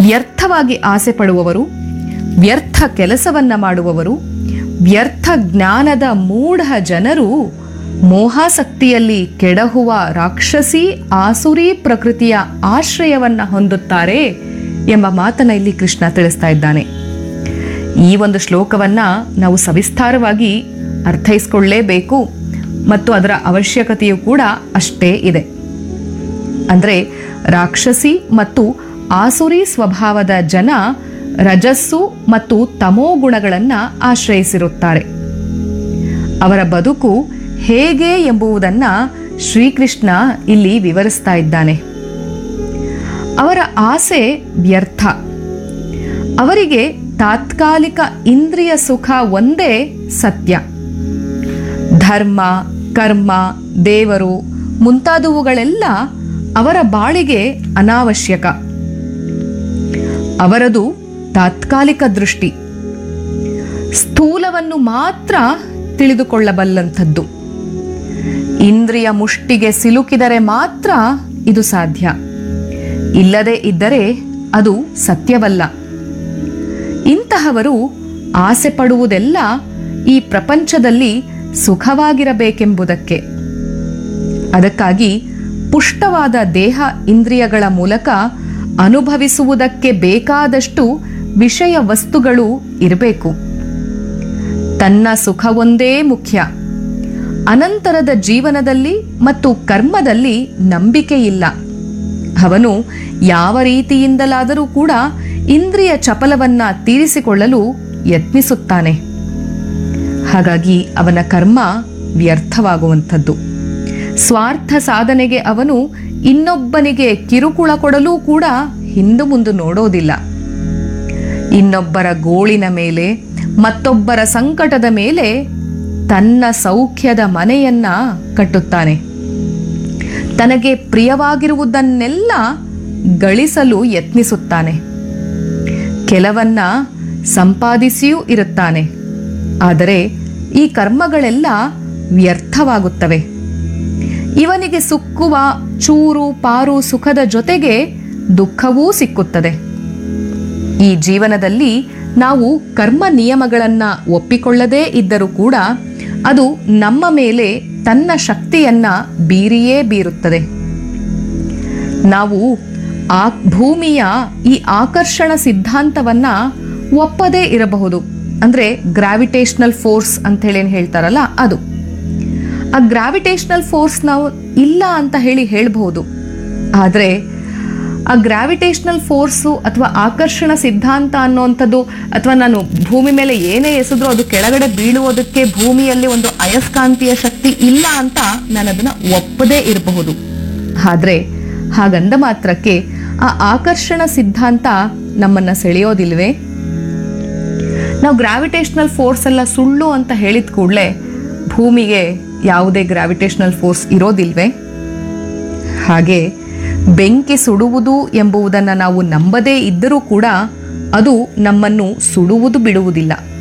ವ್ಯರ್ಥವಾಗಿ ಆಸೆ ಪಡುವವರು ವ್ಯರ್ಥ ಕೆಲಸವನ್ನ ಮಾಡುವವರು ವ್ಯರ್ಥ ಜ್ಞಾನದ ಮೂಢ ಜನರು ಮೋಹಾಸಕ್ತಿಯಲ್ಲಿ ಕೆಡಹುವ ರಾಕ್ಷಸಿ ಆಸುರಿ ಪ್ರಕೃತಿಯ ಆಶ್ರಯವನ್ನ ಹೊಂದುತ್ತಾರೆ ಎಂಬ ಮಾತನ್ನ ಇಲ್ಲಿ ಕೃಷ್ಣ ತಿಳಿಸ್ತಾ ಇದ್ದಾನೆ ಈ ಒಂದು ಶ್ಲೋಕವನ್ನ ನಾವು ಸವಿಸ್ತಾರವಾಗಿ ಅರ್ಥೈಸ್ಕೊಳ್ಳೇಬೇಕು ಮತ್ತು ಅದರ ಅವಶ್ಯಕತೆಯೂ ಕೂಡ ಅಷ್ಟೇ ಇದೆ ಅಂದ್ರೆ ರಾಕ್ಷಸಿ ಮತ್ತು ಆಸುರಿ ಸ್ವಭಾವದ ಜನ ರಜಸ್ಸು ಮತ್ತು ತಮೋ ಗುಣಗಳನ್ನ ಆಶ್ರಯಿಸಿರುತ್ತಾರೆ ಅವರ ಬದುಕು ಹೇಗೆ ಎಂಬುದನ್ನ ಶ್ರೀಕೃಷ್ಣ ಇಲ್ಲಿ ವಿವರಿಸ್ತಾ ಇದ್ದಾನೆ ಅವರ ಆಸೆ ವ್ಯರ್ಥ ಅವರಿಗೆ ತಾತ್ಕಾಲಿಕ ಇಂದ್ರಿಯ ಸುಖ ಒಂದೇ ಸತ್ಯ ಧರ್ಮ ಕರ್ಮ ದೇವರು ಮುಂತಾದವುಗಳೆಲ್ಲ ಅವರ ಬಾಳಿಗೆ ಅನಾವಶ್ಯಕ ಅವರದು ತಾತ್ಕಾಲಿಕ ದೃಷ್ಟಿ ಸ್ಥೂಲವನ್ನು ಮಾತ್ರ ತಿಳಿದುಕೊಳ್ಳಬಲ್ಲಂಥದ್ದು ಇಂದ್ರಿಯ ಮುಷ್ಟಿಗೆ ಸಿಲುಕಿದರೆ ಮಾತ್ರ ಇದು ಸಾಧ್ಯ ಇಲ್ಲದೆ ಇದ್ದರೆ ಅದು ಸತ್ಯವಲ್ಲ ಇಂತಹವರು ಆಸೆ ಪಡುವುದೆಲ್ಲ ಈ ಪ್ರಪಂಚದಲ್ಲಿ ಸುಖವಾಗಿರಬೇಕೆಂಬುದಕ್ಕೆ ಅದಕ್ಕಾಗಿ ಪುಷ್ಟವಾದ ದೇಹ ಇಂದ್ರಿಯಗಳ ಮೂಲಕ ಅನುಭವಿಸುವುದಕ್ಕೆ ಬೇಕಾದಷ್ಟು ವಿಷಯ ವಸ್ತುಗಳು ಇರಬೇಕು ತನ್ನ ಸುಖವೊಂದೇ ಮುಖ್ಯ ಅನಂತರದ ಜೀವನದಲ್ಲಿ ಮತ್ತು ಕರ್ಮದಲ್ಲಿ ನಂಬಿಕೆ ಇಲ್ಲ ಅವನು ಯಾವ ರೀತಿಯಿಂದಲಾದರೂ ಕೂಡ ಇಂದ್ರಿಯ ಚಪಲವನ್ನ ತೀರಿಸಿಕೊಳ್ಳಲು ಯತ್ನಿಸುತ್ತಾನೆ ಹಾಗಾಗಿ ಅವನ ಕರ್ಮ ವ್ಯರ್ಥವಾಗುವಂಥದ್ದು ಸ್ವಾರ್ಥ ಸಾಧನೆಗೆ ಅವನು ಇನ್ನೊಬ್ಬನಿಗೆ ಕಿರುಕುಳ ಕೊಡಲೂ ಕೂಡ ಹಿಂದು ಮುಂದು ನೋಡೋದಿಲ್ಲ ಇನ್ನೊಬ್ಬರ ಗೋಳಿನ ಮೇಲೆ ಮತ್ತೊಬ್ಬರ ಸಂಕಟದ ಮೇಲೆ ತನ್ನ ಸೌಖ್ಯದ ಮನೆಯನ್ನ ಕಟ್ಟುತ್ತಾನೆ ತನಗೆ ಪ್ರಿಯವಾಗಿರುವುದನ್ನೆಲ್ಲ ಗಳಿಸಲು ಯತ್ನಿಸುತ್ತಾನೆ ಕೆಲವನ್ನ ಸಂಪಾದಿಸಿಯೂ ಇರುತ್ತಾನೆ ಆದರೆ ಈ ಕರ್ಮಗಳೆಲ್ಲ ವ್ಯರ್ಥವಾಗುತ್ತವೆ ಇವನಿಗೆ ಸುಕ್ಕುವ ಚೂರು ಪಾರು ಸುಖದ ಜೊತೆಗೆ ದುಃಖವೂ ಸಿಕ್ಕುತ್ತದೆ ಈ ಜೀವನದಲ್ಲಿ ನಾವು ಕರ್ಮ ನಿಯಮಗಳನ್ನ ಒಪ್ಪಿಕೊಳ್ಳದೇ ಇದ್ದರೂ ಕೂಡ ಅದು ನಮ್ಮ ಮೇಲೆ ತನ್ನ ಶಕ್ತಿಯನ್ನ ಬೀರಿಯೇ ಬೀರುತ್ತದೆ ನಾವು ಆ ಭೂಮಿಯ ಈ ಆಕರ್ಷಣ ಸಿದ್ಧಾಂತವನ್ನ ಒಪ್ಪದೇ ಇರಬಹುದು ಅಂದ್ರೆ ಗ್ರಾವಿಟೇಷನಲ್ ಫೋರ್ಸ್ ಅಂತ ಹೇಳಿ ಏನ್ ಹೇಳ್ತಾರಲ್ಲ ಅದು ಆ ಗ್ರಾವಿಟೇಷನಲ್ ಫೋರ್ಸ್ ನಾವು ಇಲ್ಲ ಅಂತ ಹೇಳಿ ಹೇಳ್ಬಹುದು ಆದರೆ ಆ ಗ್ರಾವಿಟೇಷನಲ್ ಫೋರ್ಸು ಅಥವಾ ಆಕರ್ಷಣ ಸಿದ್ಧಾಂತ ಅನ್ನುವಂಥದ್ದು ಅಥವಾ ನಾನು ಭೂಮಿ ಮೇಲೆ ಏನೇ ಎಸೆದ್ರೂ ಅದು ಕೆಳಗಡೆ ಬೀಳುವುದಕ್ಕೆ ಭೂಮಿಯಲ್ಲಿ ಒಂದು ಅಯಸ್ಕಾಂತೀಯ ಶಕ್ತಿ ಇಲ್ಲ ಅಂತ ನಾನು ಅದನ್ನ ಒಪ್ಪದೇ ಇರಬಹುದು ಆದ್ರೆ ಹಾಗಂದ ಮಾತ್ರಕ್ಕೆ ಆ ಆಕರ್ಷಣ ಸಿದ್ಧಾಂತ ನಮ್ಮನ್ನ ಸೆಳೆಯೋದಿಲ್ವೇ ನಾವು ಗ್ರಾವಿಟೇಷನಲ್ ಫೋರ್ಸ್ ಎಲ್ಲ ಸುಳ್ಳು ಅಂತ ಹೇಳಿದ ಕೂಡಲೇ ಭೂಮಿಗೆ ಯಾವುದೇ ಗ್ರಾವಿಟೇಷನಲ್ ಫೋರ್ಸ್ ಇರೋದಿಲ್ವೇ ಹಾಗೆ ಬೆಂಕಿ ಸುಡುವುದು ಎಂಬುದನ್ನು ನಾವು ನಂಬದೇ ಇದ್ದರೂ ಕೂಡ ಅದು ನಮ್ಮನ್ನು ಸುಡುವುದು ಬಿಡುವುದಿಲ್ಲ